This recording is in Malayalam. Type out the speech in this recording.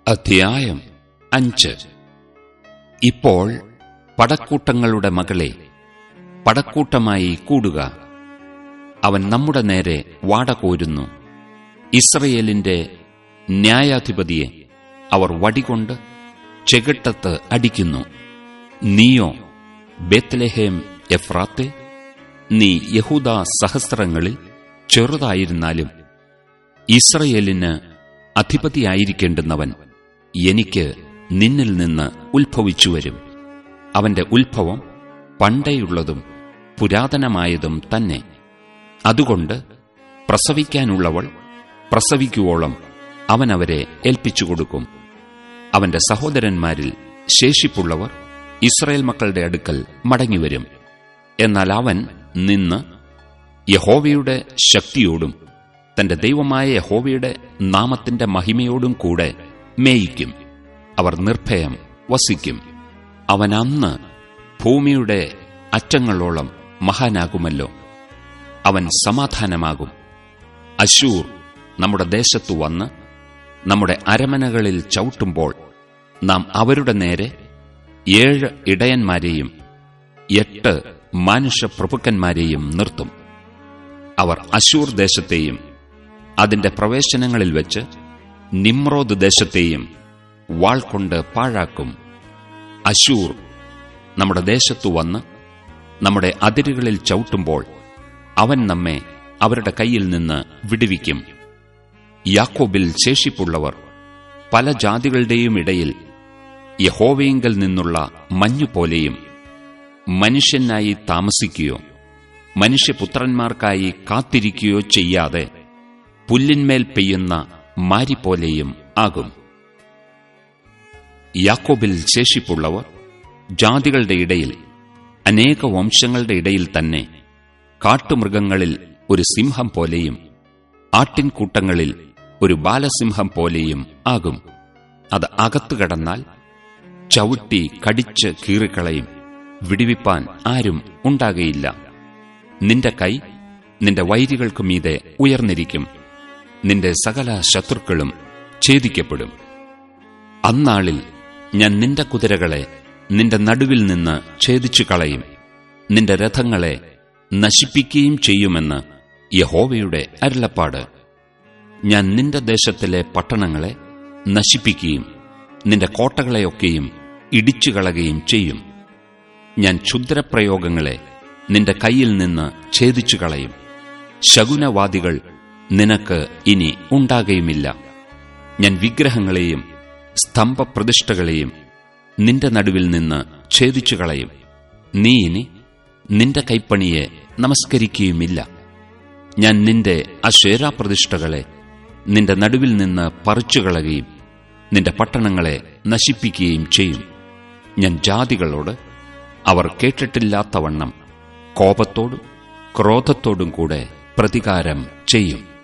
അധ്യായം അഞ്ച് ഇപ്പോൾ പടക്കൂട്ടങ്ങളുടെ മകളെ പടക്കൂട്ടമായി കൂടുക അവൻ നമ്മുടെ നേരെ വാട കോരുന്നു ഇസ്രയേലിന്റെ ന്യായാധിപതിയെ അവർ വടികൊണ്ട് ചെകിട്ടത്ത് അടിക്കുന്നു നീയോ ബേത്ലഹേം എഫ്രാത്തെ നീ യഹൂദ സഹസ്രങ്ങളിൽ ചെറുതായിരുന്നാലും ഇസ്രയേലിന് അധിപതിയായിരിക്കേണ്ടുന്നവൻ എനിക്ക് നിന്നിൽ നിന്ന് ഉത്ഭവിച്ചുവരും അവന്റെ ഉത്ഭവം പണ്ടേയുള്ളതും പുരാതനമായതും തന്നെ അതുകൊണ്ട് പ്രസവിക്കാനുള്ളവൾ പ്രസവിക്കുവോളം അവൻ അവരെ ഏൽപ്പിച്ചു കൊടുക്കും അവന്റെ സഹോദരന്മാരിൽ ശേഷിപ്പുള്ളവർ ഇസ്രായേൽ മക്കളുടെ അടുക്കൽ മടങ്ങിവരും എന്നാൽ അവൻ നിന്ന് യഹോവയുടെ ശക്തിയോടും തന്റെ ദൈവമായ യഹോവയുടെ നാമത്തിന്റെ മഹിമയോടും കൂടെ മേയിക്കും അവർ നിർഭയം വസിക്കും അവൻ അന്ന് ഭൂമിയുടെ അറ്റങ്ങളോളം മഹാനാകുമല്ലോ അവൻ സമാധാനമാകും അശൂർ നമ്മുടെ ദേശത്തു വന്ന് നമ്മുടെ അരമനകളിൽ ചവിട്ടുമ്പോൾ നാം അവരുടെ നേരെ ഏഴ് ഇടയന്മാരെയും എട്ട് മാനുഷപ്രഭുക്കന്മാരെയും നിർത്തും അവർ അശൂർ ദേശത്തെയും അതിന്റെ പ്രവേശനങ്ങളിൽ വെച്ച് നിമ്രോദ് ദേശത്തെയും വാൾ കൊണ്ട് പാഴാക്കും അശൂർ നമ്മുടെ ദേശത്തു വന്ന് നമ്മുടെ അതിരുകളിൽ ചവിട്ടുമ്പോൾ അവൻ നമ്മെ അവരുടെ കയ്യിൽ നിന്ന് വിടുവിക്കും യാക്കോബിൽ ശേഷിപ്പുള്ളവർ പല ജാതികളുടെയും ഇടയിൽ യഹോവയിങ്കൽ നിന്നുള്ള മഞ്ഞുപോലെയും മനുഷ്യനായി താമസിക്കുകയോ മനുഷ്യപുത്രന്മാർക്കായി കാത്തിരിക്കുകയോ ചെയ്യാതെ പുല്ലിന്മേൽ പെയ്യുന്ന മാരിപോലെയും ആകും യാക്കോബിൽ ശേഷിപ്പുള്ളവർ ജാതികളുടെ ഇടയിൽ അനേക വംശങ്ങളുടെ ഇടയിൽ തന്നെ കാട്ടുമൃഗങ്ങളിൽ ഒരു സിംഹം പോലെയും ആട്ടിൻകൂട്ടങ്ങളിൽ ഒരു ബാലസിംഹം പോലെയും ആകും അത് അകത്തു കടന്നാൽ ചവിട്ടി കടിച്ച് കീറിക്കളയും വിടിവിപ്പാൻ ആരും ഉണ്ടാകയില്ല നിന്റെ കൈ നിന്റെ വൈരികൾക്കു മീതെ ഉയർന്നിരിക്കും നിന്റെ സകല ശത്രുക്കളും ഛേദിക്കപ്പെടും അന്നാളിൽ ഞാൻ നിന്റെ കുതിരകളെ നിന്റെ നടുവിൽ നിന്ന് ഛേദിച്ചു കളയും നിന്റെ രഥങ്ങളെ നശിപ്പിക്കുകയും ചെയ്യുമെന്ന് യഹോവയുടെ അരുളപ്പാട് ഞാൻ നിന്റെ ദേശത്തിലെ പട്ടണങ്ങളെ നശിപ്പിക്കുകയും നിന്റെ കോട്ടകളെയൊക്കെയും ഇടിച്ചുകളയുകയും ചെയ്യും ഞാൻ ക്ഷുദ്രപ്രയോഗങ്ങളെ നിന്റെ കയ്യിൽ നിന്ന് ഛേദിച്ചു കളയും ശകുനവാദികൾ നിനക്ക് ഇനി ഉണ്ടാകുകയുമില്ല ഞാൻ വിഗ്രഹങ്ങളെയും സ്തംഭപ്രതിഷ്ഠകളെയും നിന്റെ നടുവിൽ നിന്ന് ഛേദിച്ചു കളയും നീ ഇനി നിന്റെ കൈപ്പണിയെ നമസ്കരിക്കുകയുമില്ല ഞാൻ നിന്റെ അശേരാപ്രതിഷ്ഠകളെ നിന്റെ നടുവിൽ നിന്ന് പറിച്ചുകളയുകയും നിന്റെ പട്ടണങ്ങളെ നശിപ്പിക്കുകയും ചെയ്യും ഞാൻ ജാതികളോട് അവർ കേട്ടിട്ടില്ലാത്തവണ്ണം കോപത്തോടും ക്രോധത്തോടും കൂടെ പ്രതികാരം ചെയ്യും